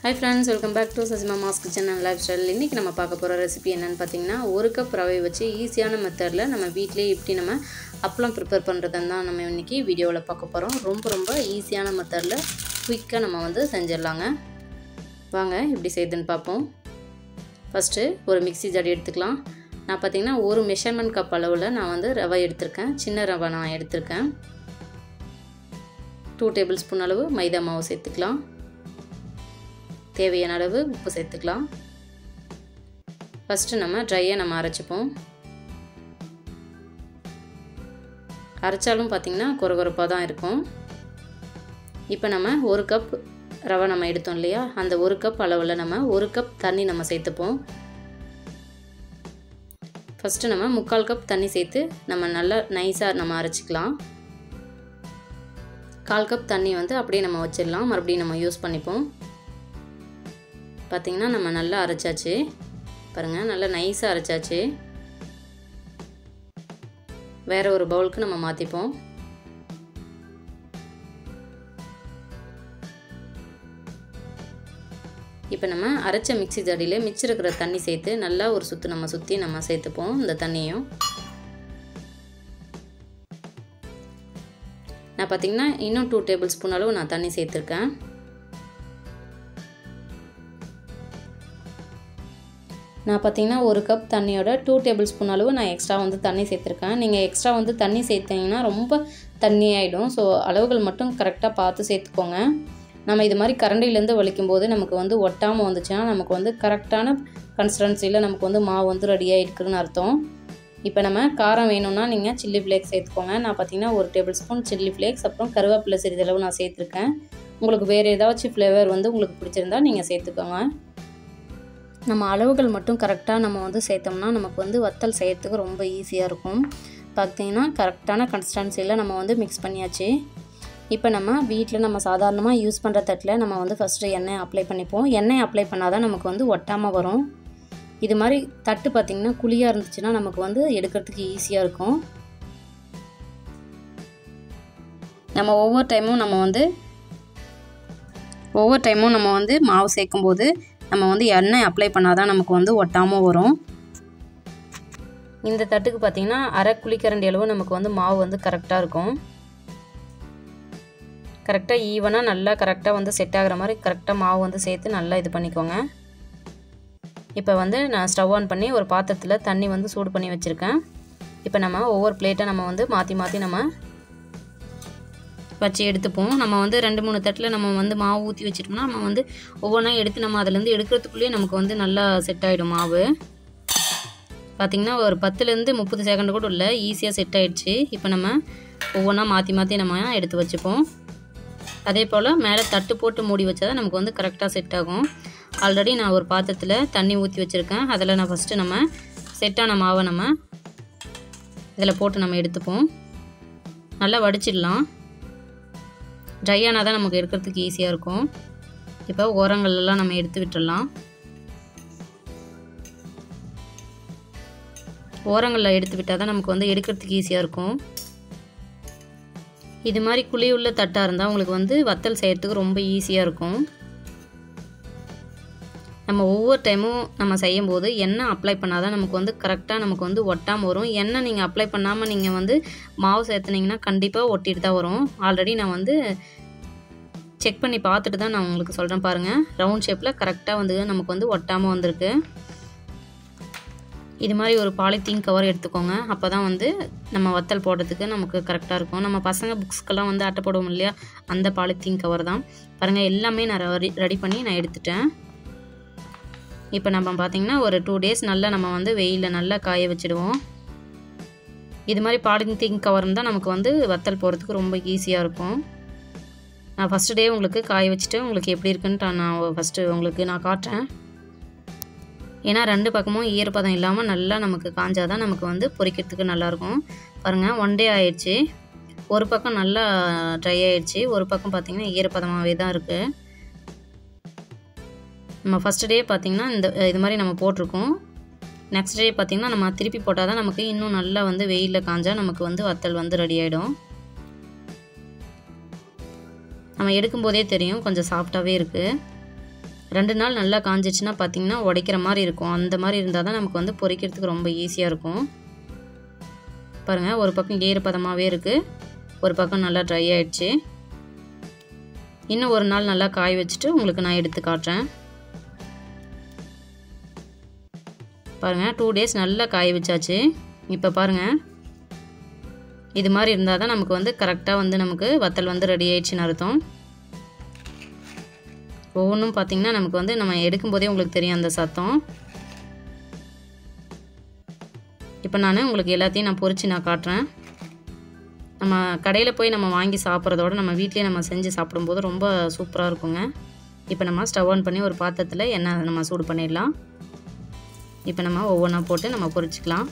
high friends welcome back to Sasima ma's kitchen and lifestyle இன்றைக்கி நம்ம பார்க்க போகிற ரெசிபி என்னென்னு பார்த்தீங்கன்னா ஒரு கப் ரவை வச்சு ஈஸியான மெத்தடில் நம்ம வீட்டிலேயே எப்படி நம்ம அப்பளம் ப்ரிப்பேர் பண்ணுறதுன்னு தான் நம்ம இன்றைக்கி வீடியோவில் பார்க்க போகிறோம் ரொம்ப ரொம்ப ஈஸியான மெத்தடில் குயிக்காக நம்ம வந்து செஞ்சிடலாங்க வாங்க எப்படி செய்யுதுன்னு பார்ப்போம் ஃபஸ்ட்டு ஒரு மிக்ஸி ஜாடி எடுத்துக்கலாம் நான் பார்த்தீங்கன்னா ஒரு மெஷர்மெண்ட் கப் அளவில் நான் வந்து ரவை எடுத்திருக்கேன் சின்ன ரவை நான் எடுத்திருக்கேன் டூ டேபிள் ஸ்பூன் அளவு மைதா மாவு சேர்த்துக்கலாம் தேவையான அளவு உப்பு சேர்த்துக்கலாம் ஃபஸ்ட்டு நம்ம ட்ரையாக நம்ம அரைச்சிப்போம் அரைச்சாலும் பார்த்திங்கன்னா கொரகொரப்பாக தான் இருக்கும் இப்போ நம்ம ஒரு கப் ரவை நம்ம எடுத்தோம் இல்லையா அந்த ஒரு கப் அளவில் நம்ம ஒரு கப் தண்ணி நம்ம சேர்த்துப்போம் ஃபஸ்ட்டு நம்ம முக்கால் கப் தண்ணி சேர்த்து நம்ம நல்லா நைஸாக நம்ம அரைச்சிக்கலாம் கால் கப் தண்ணி வந்து அப்படியே நம்ம வச்சிடலாம் மறுபடியும் நம்ம யூஸ் பண்ணிப்போம் பார்த்திங்கன்னா நம்ம நல்லா அரைச்சாச்சு பாருங்கள் நல்லா நைஸாக அரைச்சாச்சு வேறு ஒரு பவுலுக்கு நம்ம மாற்றிப்போம் இப்போ நம்ம அரைச்ச மிக்சி ஜாடியில் மிச்சம் இருக்கிற தண்ணி சேர்த்து நல்லா ஒரு சுற்று நம்ம சுற்றி நம்ம சேர்த்துப்போம் இந்த தண்ணியும் நான் பார்த்திங்கன்னா இன்னும் டூ டேபிள் ஸ்பூன் அளவு நான் தண்ணி சேர்த்துருக்கேன் நான் பார்த்தீங்கன்னா ஒரு கப் தண்ணியோட டூ டேபிள் ஸ்பூன் அளவு நான் எக்ஸ்ட்ரா வந்து தண்ணி சேர்த்துருக்கேன் நீங்கள் எக்ஸ்ட்ரா வந்து தண்ணி சேர்த்திங்கன்னா ரொம்ப தண்ணி ஆகிடும் ஸோ அளவுகள் மட்டும் கரெக்டாக பார்த்து சேர்த்துக்கோங்க நம்ம இது மாதிரி கரண்டிலேருந்து வலிக்கும் போது நமக்கு வந்து ஒட்டாமல் வந்துச்சுன்னா நமக்கு வந்து கரெக்டான கன்சிஸ்டன்சியில் நமக்கு வந்து மாவு வந்து ரெடியாக இருக்குதுன்னு அர்த்தம் இப்போ நம்ம காரம் வேணும்னா நீங்கள் சில்லி ஃப்ளேக்ஸ் சேர்த்துக்கோங்க நான் பார்த்தீங்கன்னா ஒரு டேபிள் ஸ்பூன் சில்லி ஃப்ளேக்ஸ் அப்புறம் கருவேப்பிலை சிறிதளவு நான் சேர்த்துருக்கேன் உங்களுக்கு வேறு ஏதாச்சும் ஃப்ளேவர் வந்து உங்களுக்கு பிடிச்சிருந்தா நீங்கள் சேர்த்துக்கோங்க நம்ம அளவுகள் மட்டும் கரெக்டாக நம்ம வந்து சேர்த்தோம்னா நமக்கு வந்து வத்தல் செய்யறதுக்கு ரொம்ப ஈஸியாக இருக்கும் பார்த்தீங்கன்னா கரெக்டான கன்சிஸ்டன்சியில் நம்ம வந்து மிக்ஸ் பண்ணியாச்சு இப்போ நம்ம வீட்டில் நம்ம சாதாரணமாக யூஸ் பண்ணுற தட்டில் நம்ம வந்து ஃபஸ்ட்டு எண்ணெய் அப்ளை பண்ணிப்போம் எண்ணெய் அப்ளை பண்ணால் தான் நமக்கு வந்து ஒட்டாமல் வரும் இது மாதிரி தட்டு பார்த்திங்கன்னா குழியாக இருந்துச்சுன்னா நமக்கு வந்து எடுக்கிறதுக்கு ஈஸியாக இருக்கும் நம்ம ஒவ்வொரு டைமும் நம்ம வந்து ஒவ்வொரு டைமும் நம்ம வந்து மாவு சேர்க்கும்போது நம்ம வந்து எண்ணெய் அப்ளை பண்ணால் தான் நமக்கு வந்து ஒட்டாமல் வரும் இந்த தட்டுக்கு பார்த்திங்கன்னா அரை குழிக்கரண்டி அளவு நமக்கு வந்து மாவு வந்து கரெக்டாக இருக்கும் கரெக்டாக ஈவனாக நல்லா கரெக்டாக வந்து செட் ஆகிற மாதிரி கரெக்டாக மாவு வந்து சேர்த்து நல்லா இது பண்ணிக்கோங்க இப்போ வந்து நான் ஸ்டவ் ஆன் பண்ணி ஒரு பாத்திரத்தில் தண்ணி வந்து சூடு பண்ணி வச்சுருக்கேன் இப்போ நம்ம ஒவ்வொரு பிளேட்டை நம்ம வந்து மாற்றி மாற்றி நம்ம வச்சு எடுத்துப்போம் நம்ம வந்து ரெண்டு மூணு தட்டில் நம்ம வந்து மாவு ஊற்றி வச்சிட்டோம்னா நம்ம வந்து ஒவ்வொன்றா எடுத்து நம்ம அதுலேருந்து எடுக்கிறதுக்குள்ளேயே நமக்கு வந்து நல்லா செட் ஆகிடும் மாவு பார்த்திங்கன்னா ஒரு பத்துலேருந்து முப்பது செகண்ட் கூட இல்லை ஈஸியாக செட் ஆகிடுச்சு இப்போ நம்ம ஒவ்வொன்றா மாற்றி மாற்றி நம்ம எடுத்து வச்சுப்போம் அதே போல் மேலே தட்டு போட்டு மூடி வச்சா தான் நமக்கு வந்து கரெக்டாக செட் ஆகும் ஆல்ரெடி நான் ஒரு பாத்திரத்தில் தண்ணி ஊற்றி வச்சுருக்கேன் அதில் நான் ஃபஸ்ட்டு நம்ம செட்டான மாவை நம்ம இதில் போட்டு நம்ம எடுத்துப்போம் நல்லா வடிச்சிடலாம் ட்ரை ஆனால் தான் நமக்கு எடுக்கிறதுக்கு ஈஸியாக இருக்கும் இப்போ ஓரங்கள்லாம் நம்ம எடுத்து விட்டுடலாம் ஓரங்களில் எடுத்து விட்டால் தான் நமக்கு வந்து எடுக்கிறதுக்கு ஈஸியாக இருக்கும் இது மாதிரி குழி உள்ள தட்டாக இருந்தால் உங்களுக்கு வந்து வத்தல் செய்கிறதுக்கு ரொம்ப ஈஸியாக இருக்கும் நம்ம ஒவ்வொரு டைமும் நம்ம செய்யும்போது எண்ணெய் அப்ளை பண்ணால் தான் நமக்கு வந்து கரெக்டாக நமக்கு வந்து ஒட்டாமல் வரும் எண்ணெய் நீங்கள் அப்ளை பண்ணாமல் நீங்கள் வந்து மாவு சேர்த்துனீங்கன்னா கண்டிப்பாக ஒட்டிட்டு தான் வரும் ஆல்ரெடி நான் வந்து செக் பண்ணி பார்த்துட்டு தான் நான் உங்களுக்கு சொல்கிறேன் பாருங்கள் ரவுண்ட் ஷேப்பில் கரெக்டாக வந்து நமக்கு வந்து ஒட்டாமல் வந்திருக்கு இது மாதிரி ஒரு பாலித்தீன் கவர் எடுத்துக்கோங்க அப்போ தான் வந்து நம்ம வத்தல் போடுறதுக்கு நமக்கு கரெக்டாக இருக்கும் நம்ம பசங்க புக்ஸ்க்கெல்லாம் வந்து அட்டை போடுவோம் இல்லையா அந்த பாலித்தீன் கவர் தான் பாருங்கள் எல்லாமே நான் ரெடி ரெடி பண்ணி நான் எடுத்துட்டேன் இப்போ நம்ம பார்த்திங்கன்னா ஒரு டூ டேஸ் நல்லா நம்ம வந்து வெயிலில் நல்லா காய வச்சுடுவோம் இது மாதிரி பாலித்தீன் கவர் இருந்தால் நமக்கு வந்து வத்தல் போடுறதுக்கு ரொம்ப ஈஸியாக இருக்கும் நான் ஃபஸ்ட்டு டே உங்களுக்கு காய வச்சுட்டு உங்களுக்கு எப்படி இருக்குன்ட்டு நான் ஃபஸ்ட்டு உங்களுக்கு நான் காட்டுறேன் ஏன்னா ரெண்டு பக்கமும் ஈரப்பதம் இல்லாமல் நல்லா நமக்கு காஞ்சாதான் நமக்கு வந்து பொரிக்கிறதுக்கு நல்லாயிருக்கும் பாருங்கள் ஒன் டே ஆயிடுச்சு ஒரு பக்கம் நல்லா ட்ரை ஆயிடுச்சு ஒரு பக்கம் பார்த்திங்கன்னா ஈரப்பதமாகவே தான் இருக்குது நம்ம ஃபஸ்ட் டே பார்த்திங்கன்னா இந்த இது மாதிரி நம்ம போட்டிருக்கோம் நெக்ஸ்ட் டே பார்த்திங்கன்னா நம்ம திருப்பி போட்டால் தான் நமக்கு இன்னும் நல்லா வந்து வெயிலில் காஞ்சால் நமக்கு வந்து வத்தல் வந்து ரெடி ஆகிடும் நம்ம எடுக்கும்போதே தெரியும் கொஞ்சம் சாஃப்டாகவே இருக்குது ரெண்டு நாள் நல்லா காஞ்சிச்சுன்னா பார்த்தீங்கன்னா உடைக்கிற மாதிரி இருக்கும் அந்த மாதிரி இருந்தால் தான் நமக்கு வந்து பொரிக்கிறதுக்கு ரொம்ப ஈஸியாக இருக்கும் பாருங்கள் ஒரு பக்கம் ஈரப்பதமாகவே இருக்குது ஒரு பக்கம் நல்லா ட்ரை ஆயிடுச்சு இன்னும் ஒரு நாள் நல்லா காய வச்சுட்டு உங்களுக்கு நான் எடுத்து காட்டுறேன் பாருங்கள் டூ டேஸ் நல்லா காய வச்சாச்சு இப்போ பாருங்கள் இது மாதிரி இருந்தால் தான் நமக்கு வந்து கரெக்டாக வந்து நமக்கு வத்தல் வந்து ரெடி ஆயிடுச்சுன்னு அர்த்தம் ஒவ்வொன்றும் பார்த்திங்கன்னா நமக்கு வந்து நம்ம எடுக்கும்போதே உங்களுக்கு தெரியும் அந்த சத்தம் இப்போ நான் உங்களுக்கு எல்லாத்தையும் நான் பொறிச்சு நான் காட்டுறேன் நம்ம கடையில் போய் நம்ம வாங்கி சாப்பிட்றதோட நம்ம வீட்லேயே நம்ம செஞ்சு சாப்பிடும்போது ரொம்ப சூப்பராக இருக்குங்க இப்போ நம்ம ஸ்டவ் ஆன் பண்ணி ஒரு பாத்திரத்தில் எண்ணெய் நம்ம சூடு பண்ணிடலாம் இப்போ நம்ம ஒவ்வொன்றா போட்டு நம்ம பொரிச்சிக்கலாம்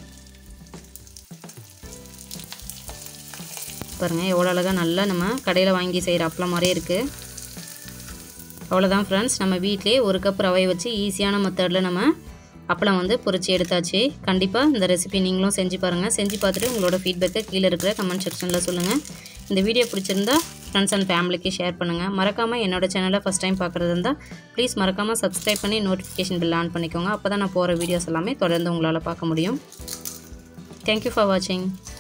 பாருங்கள் எவ்வளோ அழகாக நல்லா நம்ம கடையில் வாங்கி செய்கிற அப்பளம் மாதிரியே இருக்குது அவ்வளோதான் ஃப்ரெண்ட்ஸ் நம்ம வீட்டிலே ஒரு கப் ரவை வச்சு ஈஸியான மெத்தடில் நம்ம அப்பளம் வந்து பொரிச்சு எடுத்தாச்சு கண்டிப்பாக இந்த ரெசிபி நீங்களும் செஞ்சு பாருங்கள் செஞ்சு பார்த்துட்டு உங்களோட ஃபீட்பேக்கை கீழே இருக்கிற கமெண்ட் செக்ஷனில் சொல்லுங்கள் இந்த வீடியோ பிடிச்சிருந்தா ஃப்ரெண்ட்ஸ் அண்ட் ஃபேமிலிக்கு ஷேர் பண்ணுங்கள் மறக்காமல் என்னோட சேனலை ஃபஸ்ட் டைம் பார்க்குறது இருந்தால் ப்ளீஸ் மறக்காமல் சப்ஸ்கிரைப் பண்ணி நோட்டிஃபிகேஷன் பில் ஆன் பண்ணிக்கோங்க அப்போ தான் நான் போகிற வீடியோஸ் எல்லாமே தொடர்ந்து உங்களால் பார்க்க முடியும் தேங்க்யூ ஃபார் வாட்சிங்